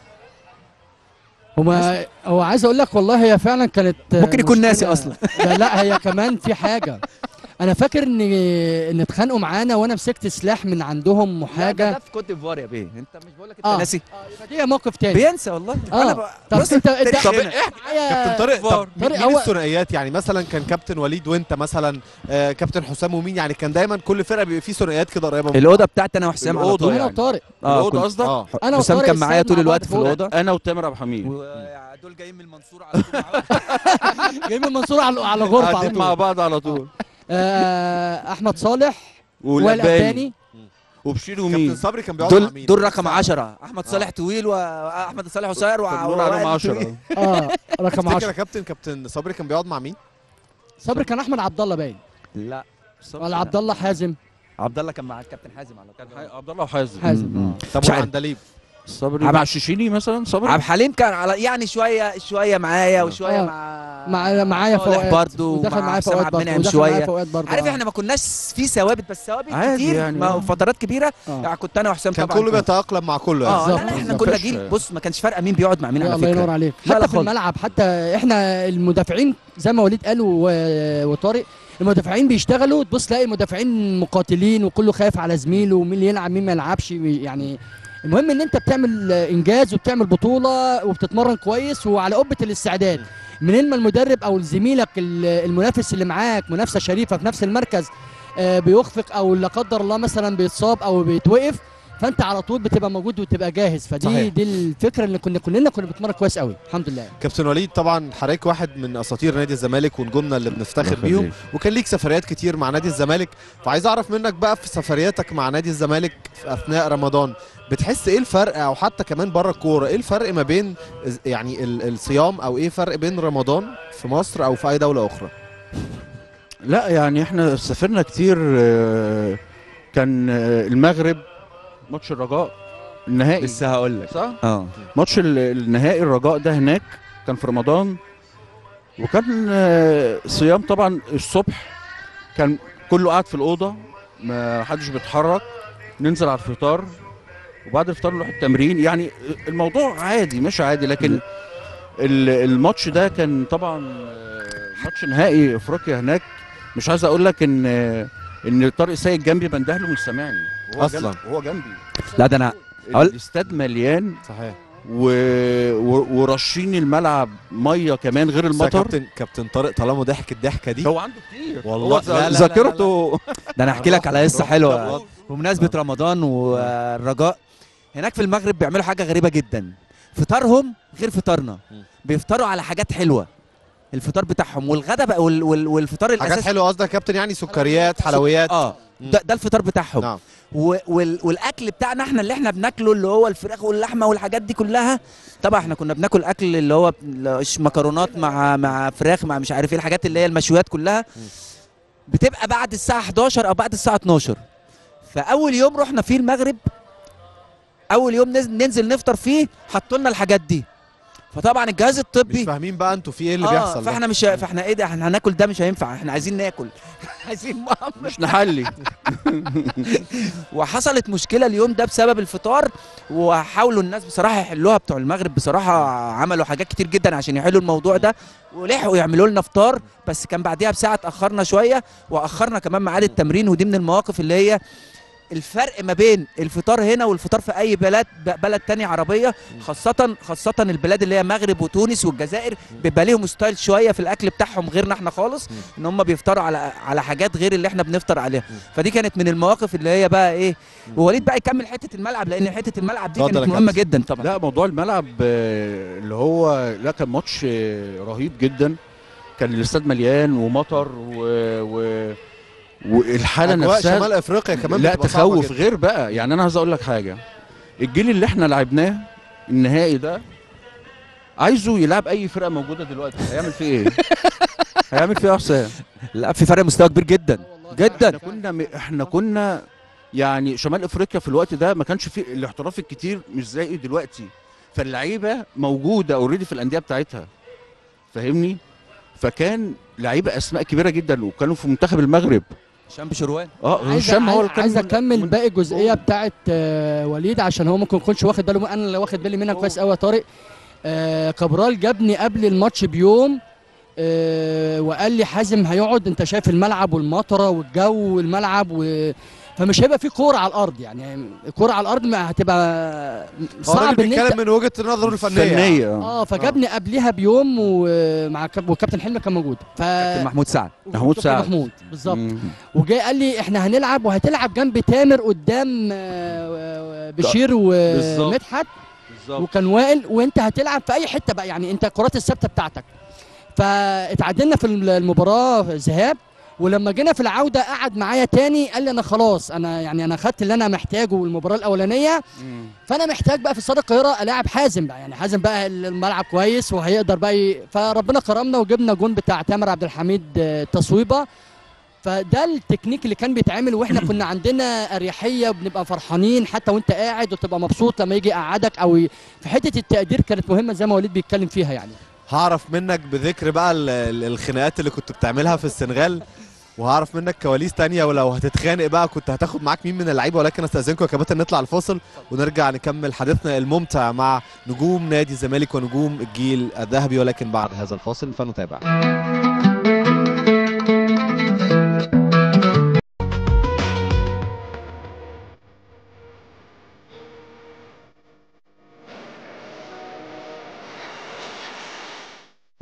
هما هو عايز اقول لك والله هي فعلا كانت ممكن يكون مشكلة. ناسي أصلاً. لا, لا هي كمان في حاجه انا فاكر ان ان اتخانقوا معانا وانا مسكت سلاح من عندهم لا، ده- وحاجه ده في كوت ديفوار يا بيه انت مش بقول لك انت آه. ناسي آه، يبقى دي موقف تاني بينسى والله آه. انا بقى طب بص انت انت التاريخ طب هنا. معايا كابتن طارق طب مين, طارق مين هو- الثنائيات يعني مثلا كان كابتن وليد وانت مثلا آه كابتن حسام ومين يعني كان دايما كل فرقه بيبقى فيه ثنائيات كده قريبه من الاوضه بتاعتي انا وحسام على الأوضة طول انا يعني. وطارق اه الأوضة كنت- قصدك اه انا حسام وطارق كان معايا السيد طول مع الوقت بعض في فوق. الأوضة. انا وتامر عبد الحميد ودول جايين من المنصوره على طول جاي من المنصوره على على غرفه على قاعدين مع طول بعض على طول آه احمد صالح والاباني والاباني وبشير كابتن ومين صبري كان بيقعد مع دول مين دول رقم 10 احمد صالح طويل واحمد صالح قصير وع- دول عليهم ووائل 10 طويل. اه رقم تفتكر 10 يا كابتن كابتن صبري كان بيقعد مع مين صبري كان احمد عبد الله باين لا ولا عبد الله حازم عبد الله كان مع الكابتن حازم على طول عبد الله وحازم حازم مم. آه. طب مش عارف. وعندليب صبري عب- مع الشيشيني مثلا صبري عبد الحليم كان على يعني شويه شويه معايا وشويه آه. مع مع معايا صالح فوقات برضه ودخل ومع معايا حسام فوقات عبد برضه المنعم ودخل معايا شويه فوقات برضه عارف آه. احنا ما كناش في ثوابت بس ثوابت عادي كتير يعني، ما آه. فترات كبيره آه. يعني كنت انا وحسام كان طبعا كله بيتاقلم مع كله يعني اه لا, بالظبط، لا احنا بالظبط. كنا مفيش- جيل بص ما كانش فارقه مين بيقعد مع مين يا على الله فكره ينور عليك لا، لا حتى في خالص. الملعب حتى احنا المدافعين زي ما وليد قال و- وطارق المدافعين بيشتغلوا تبص تلاقي المدافعين مقاتلين وكله خايف على زميله ومين اللي يلعب مين ما يلعبش يعني المهم ان انت بتعمل انجاز وبتعمل بطوله وبتتمرن كويس وعلى قبه الاستعداد منين ما المدرب او زميلك ال- المنافس اللي معاك منافسه شريفه في نفس المركز آه، بيخفق او لا قدر الله مثلا بيتصاب او بيتوقف فانت على طول بتبقى موجود وتبقى جاهز فدي صحيح. دي الفكره اللي كنا كلنا كنا بنتمرن كويس قوي الحمد لله كابتن وليد طبعا حضرتك واحد من اساطير نادي الزمالك ونجومنا اللي بنفتخر الله بيهم يخليك. وكان ليك سفريات كتير مع نادي الزمالك فعايز اعرف منك بقى في سفرياتك مع نادي الزمالك في اثناء رمضان بتحس ايه الفرق او حتى كمان بره الكوره ايه الفرق ما بين إز- يعني ال- الصيام او ايه فرق بين رمضان في مصر او في اي دوله اخرى لا يعني احنا سافرنا كتير آه، كان آه، المغرب ماتش الرجاء النهائي لسه هقول لك صح؟ اه ماتش ال- النهائي الرجاء ده هناك كان في رمضان وكان آه، صيام طبعا الصبح كان كله قاعد في الأوضة ما حدش بيتحرك ننزل على الفطار وبعد الفطار نروح التمرين يعني الموضوع عادي مش عادي لكن ال- الماتش ده كان طبعا آه، ماتش نهائي افريقيا هناك مش عايز اقول لك ان ان طارق سيد جنبي بندهله مش سامعني وهو أصلاً. جنب- وهو جنبي لا ده انا أقول- الاستاد مليان صحيح و... و... ورشين الملعب ميه كمان غير بس يا المطر كابتن كابتن طارق طالما ضحك الضحكه دي هو عنده كتير والله هو لا، لا، لا، لا، ذاكرته ده انا احكي لك على قصه حلوه طب- بمناسبه رمضان والرجاء هناك في المغرب بيعملوا حاجه غريبه جدا فطارهم غير فطارنا مم. بيفطروا على حاجات حلوه الفطار بتاعهم والغدا بقى وال... وال... والفطار حاجات الاساسي حلوه قصدك يا كابتن يعني سكريات حلويات اه مم. ده, ده الفطار بتاعهم نعم و... وال... والاكل بتاعنا احنا اللي احنا بناكله اللي هو الفراخ واللحمه والحاجات دي كلها طبعا احنا كنا بناكل اكل اللي هو ش- مكرونات مع مع فراخ مع مش عارف ايه الحاجات اللي هي المشويات كلها بتبقى بعد الساعه 11 او بعد الساعه 12 فاول يوم رحنا فيه المغرب اول يوم نز- ننزل نفطر فيه حطوا لنا الحاجات دي فطبعا الجهاز مش الطبي فاهمين بقى انتوا في ايه اللي آه بيحصل ده فاحنا مش فاحنا ايه ده احنا هناكل ده مش هينفع احنا عايزين ناكل عايزين ماما مش نحلي وحصلت مشكله اليوم ده بسبب الفطار وحاولوا الناس بصراحه يحلوها بتوع المغرب بصراحه عملوا حاجات كتير جدا عشان يحلوا الموضوع ده ولحقوا يعملوا لنا فطار بس كان بعديها بساعه اتاخرنا شويه واخرنا كمان ميعاد التمرين ودي من المواقف اللي هي الفرق ما بين الفطار هنا والفطار في اي بلد بلد تاني عربيه خاصه خاصه البلاد اللي هي مغرب وتونس والجزائر بيبقى ليهم ستايل شويه في الاكل بتاعهم غيرنا احنا خالص ان هم بيفطروا على على حاجات غير اللي احنا بنفطر عليها فدي كانت من المواقف اللي هي بقى ايه ووليد بقى يكمل حته الملعب لان حته الملعب دي اتفضل كانت يا مهمه كابتن. جدا طبعا لا موضوع الملعب آه، اللي هو لا كان ماتش آه، رهيب جدا كان الاستاد مليان ومطر و... و... والحاله اجواء نفسها شمال افريقيا كمان لا بتبقى صعبة تخوف جدا. غير بقى يعني انا عايز اقول لك حاجه الجيل اللي احنا لعبناه النهائي ده عايزه يلعب اي فرقه موجوده دلوقتي هيعمل فيه ايه هيعمل فيه ايه يا حسام لا في فرق مستوى كبير جدا جدا احنا كنا م... احنا كنا يعني شمال افريقيا في الوقت ده ما كانش فيه الاحتراف الكتير مش زي دلوقتي فاللعيبه موجوده اوريدي في الانديه بتاعتها فاهمني فكان لعيبه اسماء كبيره جدا وكانوا في منتخب المغرب هشام بشروان اه عايز هشام هو اللي كان عايز من- اكمل من- باقي الجزئيه بتاعت آه، وليد عشان هو ممكن يكونش واخد باله انا اللي واخد بالي منها كويس قوي يا طارق آه، كابرال جابني قبل الماتش بيوم آه، وقال لي حازم هيقعد انت شايف الملعب والمطره والجو والملعب و... فمش هيبقى في كوره على الارض يعني الكوره على الارض ما هتبقى هو الراجل صعب ان انت بيتكلم من وجهه نظره الفنيه فنيه آه. اه فجابني قبلها بيوم ومع كاب... وكابتن حلمي كان موجود ف كابتن محمود سعد محمود وكابتن سعد. محمود بالظبط مم. وجاي قال لي احنا هنلعب وهتلعب جنب تامر قدام آه، بشير بالظبط. ومدحت بالظبط وكان وائل وانت هتلعب في اي حته بقى يعني انت الكرات الثابته بتاعتك فاتعادلنا في المباراه ذهاب ولما جينا في العوده قعد معايا تاني قال لي انا خلاص انا يعني انا خدت اللي انا محتاجه المباراه الاولانيه مم. فانا محتاج بقى في استاد القاهره الاعب حازم بقى يعني حازم بقى الملعب كويس وهيقدر بقى ي... فربنا كرمنا وجبنا جون بتاع تامر عبد الحميد آه، تصويبه فده التكنيك اللي كان بيتعمل واحنا كنا عندنا اريحيه وبنبقى فرحانين حتى وانت قاعد وتبقى مبسوط لما يجي يقعدك او ي... في حته التقدير كانت مهمه زي ما وليد بيتكلم فيها يعني هعرف منك بذكر بقى ال- ال- الخناقات اللي كنت بتعملها في السنغال وهعرف منك كواليس تانية ولو هتتخانق بقى كنت هتاخد معاك مين من اللعيبه ولكن استاذنكم يا كباتن نطلع الفاصل ونرجع نكمل حديثنا الممتع مع نجوم نادي الزمالك ونجوم الجيل الذهبي ولكن بعد هذا الفاصل فنتابع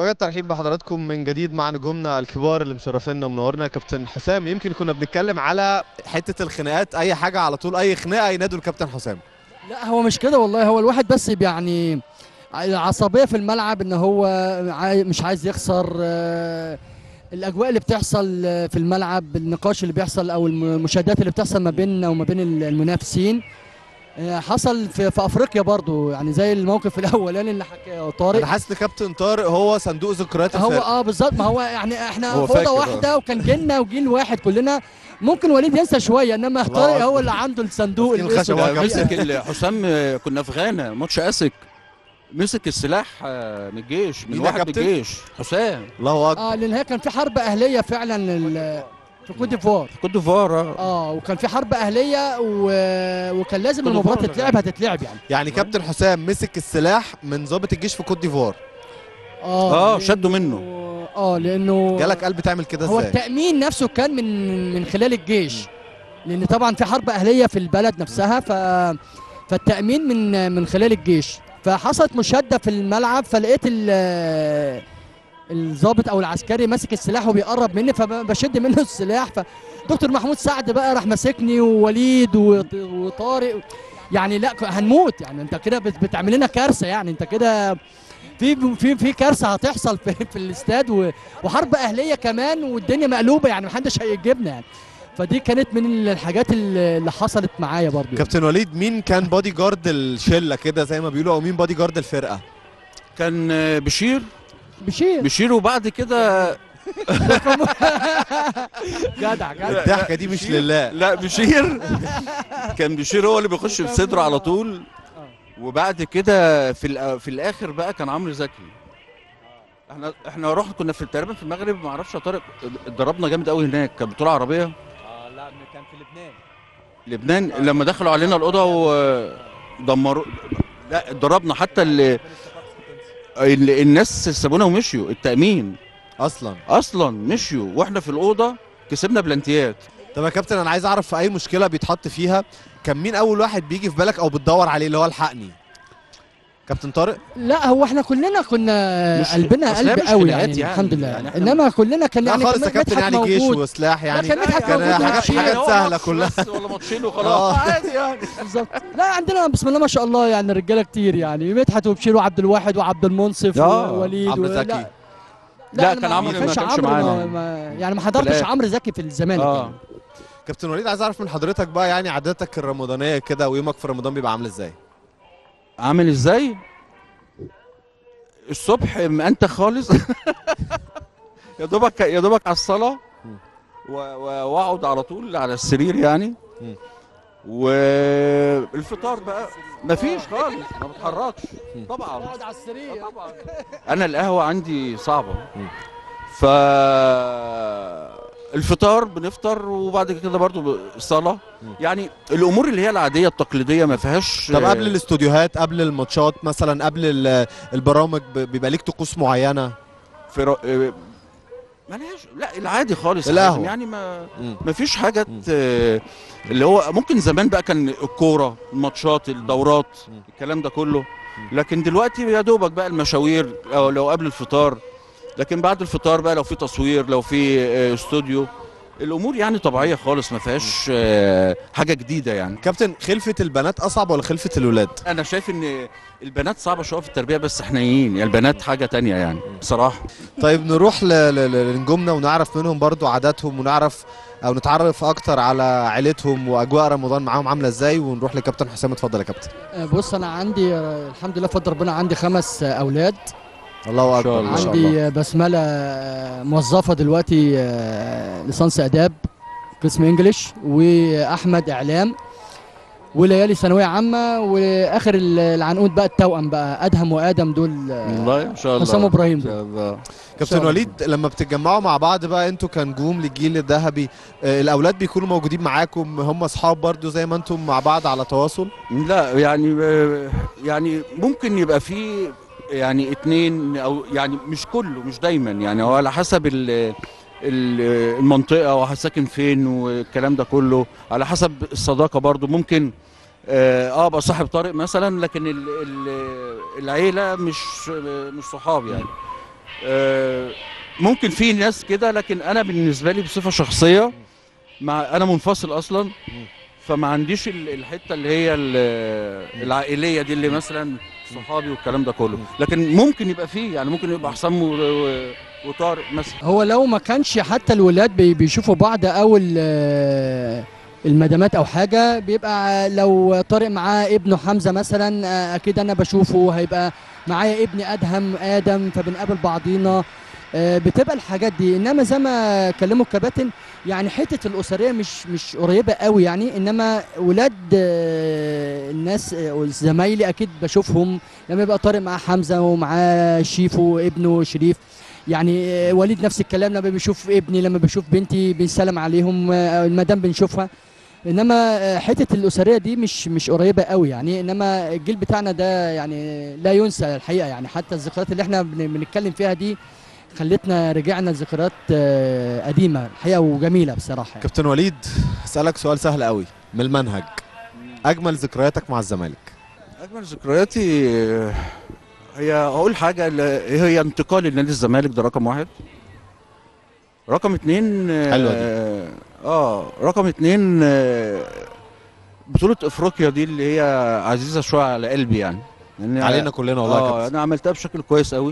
وجد ترحيب بحضراتكم من جديد مع نجومنا الكبار اللي مشرفينا ومنورنا كابتن حسام يمكن كنا بنتكلم على حته الخناقات اي حاجه على طول اي خناقه ينادوا الكابتن حسام لا هو مش كده والله هو الواحد بس يعني العصبيه في الملعب ان هو عاي- مش عايز يخسر آه، الاجواء اللي بتحصل آه، في الملعب النقاش اللي بيحصل او المشاهدات اللي بتحصل ما بيننا وما بين ال- المنافسين آه، حصل في, في افريقيا برضو يعني زي الموقف الاولاني اللي حكاه طارق انا حاسس ان كابتن طارق هو صندوق ذكريات هو الفرقه اه بالظبط ما هو يعني احنا هو في اوضه فاكر، واحده وكان جيلنا وجيل واحد كلنا ممكن وليد ينسى شويه انما الله طارق هو أكبر. اللي عنده الصندوق مسكين الاسود الخشب. ده هو مسك ال- حسام آه، كنا في غانا ماتش اسك مسك السلاح آه، من الجيش من مين يا واحد من كابتن؟ الجيش حسام الله اكبر اه لان هي كان في حرب اهليه فعلا ال- في كوت ديفوار كوت ديفوار آه. اه وكان في حرب اهليه و... وكان لازم كوت المباراه ديفوار تتلعب هتتلعب يعني يعني كابتن حسام مسك السلاح من ضابط الجيش في كوت ديفوار آه، لأنه- شدوا منه. اه لانه جالك قلب تعمل كده هو ازاي التامين نفسه كان من من خلال الجيش لان طبعا في حرب اهليه في البلد نفسها ف فالتامين من من خلال الجيش فحصلت مشاده في الملعب فلقيت ال الضابط او العسكري ماسك السلاح وبيقرب مني فبشد منه السلاح فدكتور محمود سعد بقى راح ماسكني ووليد وط- وطارق يعني لا ك- هنموت يعني انت كده بت- بتعمل لنا كارثه يعني انت كده في في في كارثه هتحصل في, في الاستاد و- وحرب اهليه كمان والدنيا مقلوبه يعني محدش هيجيبنا يعني فدي كانت من الحاجات اللي اللي حصلت معايا برضو يعني. كابتن وليد مين كان بادي جارد الشله كده زي ما بيقولوا او مين بادي جارد الفرقه كان آه، بشير بشير بشير وبعد كده جدع جدع الضحكه دي مش لله لا بشير كان بشير هو اللي بيخش في صدره على طول وبعد كده في الأ- في الاخر بقى كان عمرو زكي احنا احنا رحنا كنا في تقريبا في المغرب ما اعرفش يا طارق اتدربنا جامد قوي هناك كانت بطوله عربيه اه لا كان في لبنان لبنان لما دخلوا علينا الاوضه ودمروا لا اتدربنا حتى ال... ال... الناس سابونا ومشيوا التامين اصلا اصلا مشيوا واحنا في الاوضه كسبنا بلانتيات طب يا كابتن انا عايز اعرف في اي مشكله بيتحط فيها كان مين اول واحد بيجي في بالك او بتدور عليه اللي هو الحقني كابتن طارق لا هو احنا كلنا كنا مش- قلبنا أصل هي قلب مش قوي خناقات يعني, يعني. الحمد لله يعني إحنا- انما كلنا كان لا يعني خالص يا كان كابتن مدحت يعني جيش موجود. وسلاح يعني كان مدحت كان موجود حاجات ومشي. حاجات هو سهله ماتش كلها بس ولا ماتشين آه. وخلاص عادي يعني بالظبط لا عندنا بسم الله ما شاء الله يعني الرجاله كتير يعني مدحت وبشير وعبد الواحد وعبد المنصف آه، ووليد عمرو و- زكي. لا لا، أنا كان عمرو ما كانش كانش عمرو معانا. ما- ما- يعني ما حضرتش الآخر. عمرو زكي في الزمالك اه يعني. كابتن وليد عايز اعرف من حضرتك بقى يعني عاداتك الرمضانيه كده ويومك في رمضان بيبقى عامل ازاي عامل ازاي الصبح انت خالص يا دوبك يا دوبك على الصلاه و- و- واقعد على طول على السرير يعني مم. والفطار بقى مفيش خالص ما بتحركش مم. طبعا اقعد على السرير طبعا انا القهوه عندي صعبه مم. ف الفطار بنفطر وبعد كده برضو الصلاه مم. يعني الامور اللي هي العاديه التقليديه ما فيهاش طب قبل الاستوديوهات قبل الماتشات مثلا قبل ال- البرامج ب- بيبقى ليك طقوس معينه في ر... آه، ملهاش لا العادي خالص القهوة. حازم، يعني ما مم. ما فيش حاجه مم. آه، اللي هو ممكن زمان بقى كان الكوره الماتشات الدورات مم. الكلام ده كله لكن دلوقتي يا دوبك بقى المشاوير او لو قبل الفطار لكن بعد الفطار بقى لو في تصوير لو في آه، استوديو الامور يعني طبيعيه خالص ما فيهاش آه، حاجه جديده يعني كابتن خلفه البنات اصعب ولا خلفه الولاد انا شايف ان البنات صعبه شويه في التربيه بس حنينين يعني البنات حاجه تانية يعني بصراحه طيب نروح ل- ل- ل- لنجومنا ونعرف منهم برضو عاداتهم ونعرف او نتعرف اكتر على عيلتهم واجواء رمضان معاهم عامله ازاي ونروح لكابتن حسام اتفضل يا كابتن آه، بص انا عندي آه، الحمد لله بفضل ربنا عندي خمس آه، اولاد الله إن شاء اكبر الله. ما شاء عندي الله آه، بسمله آه، موظفه دلوقتي آه، ليسانس اداب قسم انجليش واحمد اعلام وليالي ثانويه عامه واخر ال- العنقود بقى التوأم بقى ادهم وادم دول آه، والله ان شاء الله حسام ابراهيم ان دول شاء الله كابتن الله. وليد لما بتتجمعوا مع بعض بقى انتوا كنجوم للجيل الذهبي آه، الاولاد بيكونوا موجودين معاكم هم اصحاب برضو زي ما انتم مع بعض على تواصل لا يعني يعني ممكن يبقى في يعني اتنين او يعني مش كله مش دايما يعني هو على حسب ال ال- المنطقه وساكن فين والكلام ده كله على حسب الصداقه برضو ممكن اه آه، ابقى صاحب طارق مثلا لكن ال ال العيله مش مش صحاب يعني آه، ممكن في ناس كده لكن انا بالنسبه لي بصفه شخصيه مع انا منفصل اصلا فما عنديش ال- الحته اللي هي ال- العائليه دي اللي مثلا صحابي والكلام ده كله لكن ممكن يبقى فيه يعني ممكن يبقى حسام و- و- وطارق مثلا هو لو ما كانش حتى الولاد بي- بيشوفوا بعض او ال- المدامات او حاجه بيبقى لو طارق معاه ابنه حمزه مثلا آه، اكيد انا بشوفه هيبقى معايا ابني ادهم ادم فبنقابل بعضينا آه، بتبقى الحاجات دي انما زي ما كلموا الكباتن يعني حته الاسريه مش مش قريبه قوي يعني انما ولاد آه، الناس آه، زمايلي اكيد بشوفهم لما يبقى طارق معاه حمزه ومعاه شيفو ابنه شريف يعني آه، وليد نفس الكلام لما بيشوف ابني لما بيشوف بنتي بنسلم عليهم آه، المدام بنشوفها انما آه، حته الاسريه دي مش مش قريبه قوي يعني انما الجيل بتاعنا ده يعني لا ينسى الحقيقه يعني حتى الذكريات اللي احنا بن- بنتكلم فيها دي خلتنا رجعنا لذكريات آه، قديمه الحقيقه وجميله بصراحه يعني. كابتن وليد هسألك سؤال سهل قوي من المنهج أجمل ذكرياتك مع الزمالك اجمل ذكرياتي آه، هي اقول حاجه ل- هي انتقال لنادي الزمالك ده رقم واحد رقم اتنين آه، حلوة دي. اه رقم اتنين آه، بطولة افريقيا دي اللي هي عزيزة شوية على قلبي يعني لأن علينا كلنا والله يا اه كابتن انا عملتها بشكل كويس قوي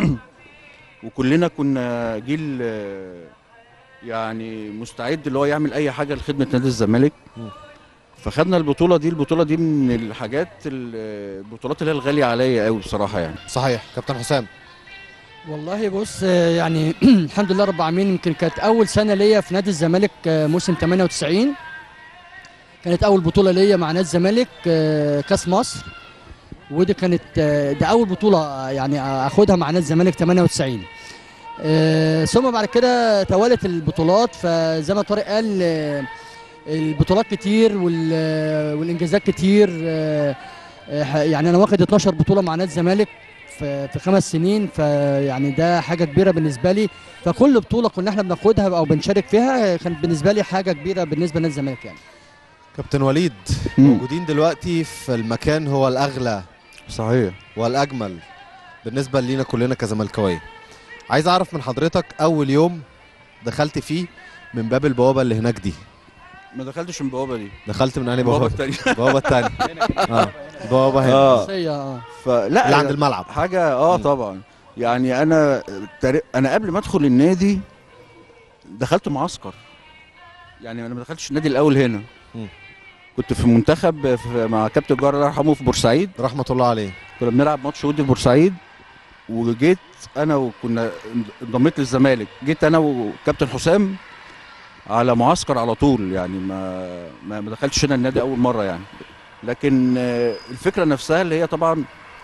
وكلنا كنا جيل آه، يعني مستعد اللي هو يعمل اي حاجه لخدمه نادي الزمالك مم. فخدنا البطوله دي البطوله دي من الحاجات ال- البطولات اللي هي الغاليه عليا قوي بصراحه يعني صحيح كابتن حسام والله بص آه، يعني الحمد لله رب العالمين يمكن كانت اول سنه ليا في نادي الزمالك آه، موسم 98 كانت اول بطوله ليا مع نادي الزمالك آه، كاس مصر ودي كانت آه، ده اول بطوله آه، يعني اخدها مع نادي الزمالك 98 آه، ثم بعد كده توالت البطولات فزي ما طارق قال آه، البطولات كتير وال- آه، والانجازات كتير آه، آه، يعني انا واخد 12 بطوله مع نادي الزمالك في في خمس سنين فيعني ده حاجه كبيره بالنسبه لي فكل بطوله كنا احنا بناخدها او بنشارك فيها كانت بالنسبه لي حاجه كبيره بالنسبه لنادي الزمالك يعني كابتن وليد مم. موجودين دلوقتي في المكان هو الأغلى صحيح والأجمل بالنسبة لينا كلنا كزملكاوية عايز أعرف من حضرتك أول يوم دخلت فيه من باب البوابة اللي هناك دي ما دخلتش من البوابه دي دخلت من أنهي البوابه بوابة؟ الثانيه البوابة التانية اه البوابة هنا اه شخصيه اه فلا اللي عند الملعب حاجه اه مم. طبعا يعني انا تاري- انا قبل ما ادخل النادي دخلت معسكر يعني انا ما دخلتش النادي الاول هنا مم. كنت في منتخب في مع كابتن جار الله يرحمه في بورسعيد رحمة الله عليه كنا بنلعب ماتش ودي في بورسعيد وجيت انا وكنا انضميت للزمالك جيت انا وكابتن حسام على معسكر على طول يعني ما ما ما دخلتش هنا النادي اول مره يعني لكن آه، الفكره نفسها اللي هي طبعا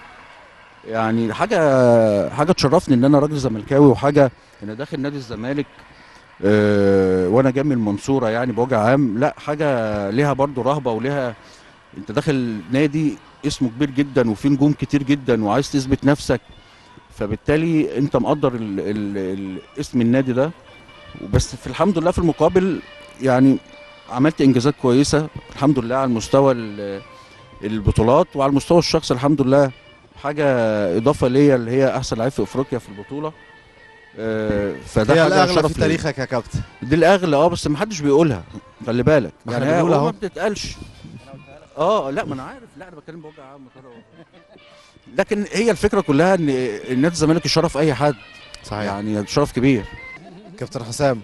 يعني حاجه حاجه تشرفني ان انا راجل زملكاوي وحاجه ان داخل نادي الزمالك آه، وانا جاي من المنصوره يعني بوجه عام لا حاجه ليها برضو رهبه وليها انت داخل نادي اسمه كبير جدا وفيه نجوم كتير جدا وعايز تثبت نفسك فبالتالي انت مقدر ال ال ال اسم النادي ده بس في الحمد لله في المقابل يعني عملت انجازات كويسه الحمد لله على المستوى ال- البطولات وعلى المستوى الشخصي الحمد لله حاجه اضافه ليا اللي هي احسن لعيب في افريقيا في البطوله آه، فده هي حاجه الأغلى شرف في ليا. تاريخك يا كابتن دي الاغلى اه بس ما حدش بيقولها خلي بالك ما يعني احنا هي بنقول هو أهو. ما بتتقالش اه لا ما انا عارف لا انا بتكلم بوجه عام طبعاً. لكن هي الفكره كلها ان النادي الزمالك يشرف اي حد صحيح يعني شرف كبير كابتن حسام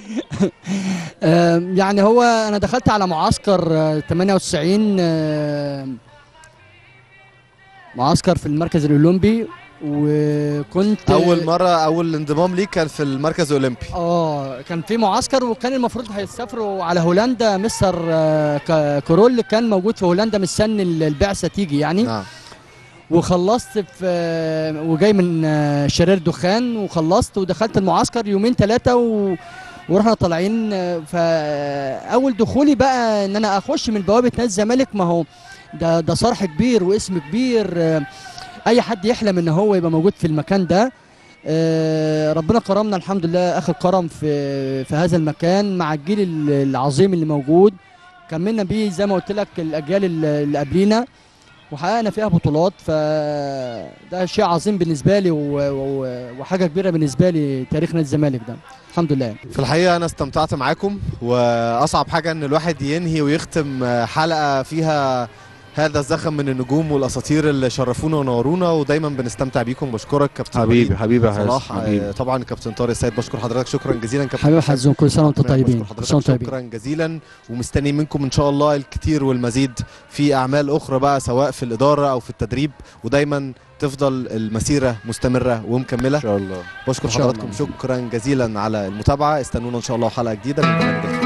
آم، يعني هو انا دخلت على معسكر آه، 98 آم، معسكر في المركز الاولمبي وكنت أول مرة أول انضمام ليك كان في المركز الأولمبي اه كان في معسكر وكان المفروض هيسافروا على هولندا مستر آه، ك- كرول كان موجود في هولندا مستني ال- البعثه تيجي يعني نعم وخلصت في آه، وجاي من آه، شرير دخان وخلصت ودخلت المعسكر يومين ثلاثه و... ورحنا طالعين آه، فاول دخولي بقى ان انا اخش من بوابه نادي الزمالك ما هو ده ده صرح كبير واسم كبير آه، اي حد يحلم ان هو يبقى موجود في المكان ده آه، ربنا كرمنا الحمد لله اخر كرم في في هذا المكان مع الجيل ال- العظيم اللي موجود كملنا بيه زي ما قلت لك الاجيال اللي اللي قبلينا وحققنا فيها بطولات فده شيء عظيم بالنسبه لي و- و- وحاجه كبيره بالنسبه لي تاريخ نادي الزمالك ده الحمد لله في الحقيقة أنا استمتعت معاكم وأصعب حاجة إن الواحد ينهي ويختم حلقة فيها هذا الزخم من النجوم والأساطير اللي شرفونا ونورونا ودايما بنستمتع بيكم بشكرك كابتن حبيبي وليد حبيبي يا صلاح حسن حبيبي آه، طبعا كابتن طارق السيد بشكر حضرتك شكرا جزيلا كابتن حبيبي حسن. حزون كل سنه وانتم بشكر طيبين كل حضرتك سنه وانتم طيبين شكرا جزيلا ومستنيين منكم ان شاء الله الكتير والمزيد في اعمال اخرى بقى سواء في الاداره او في التدريب ودايما تفضل المسيره مستمره ومكمله ان شاء الله بشكر إن شاء حضراتكم الله. شكرا جزيلا على المتابعه استنونا ان شاء الله حلقه جديده من برنامج الخ-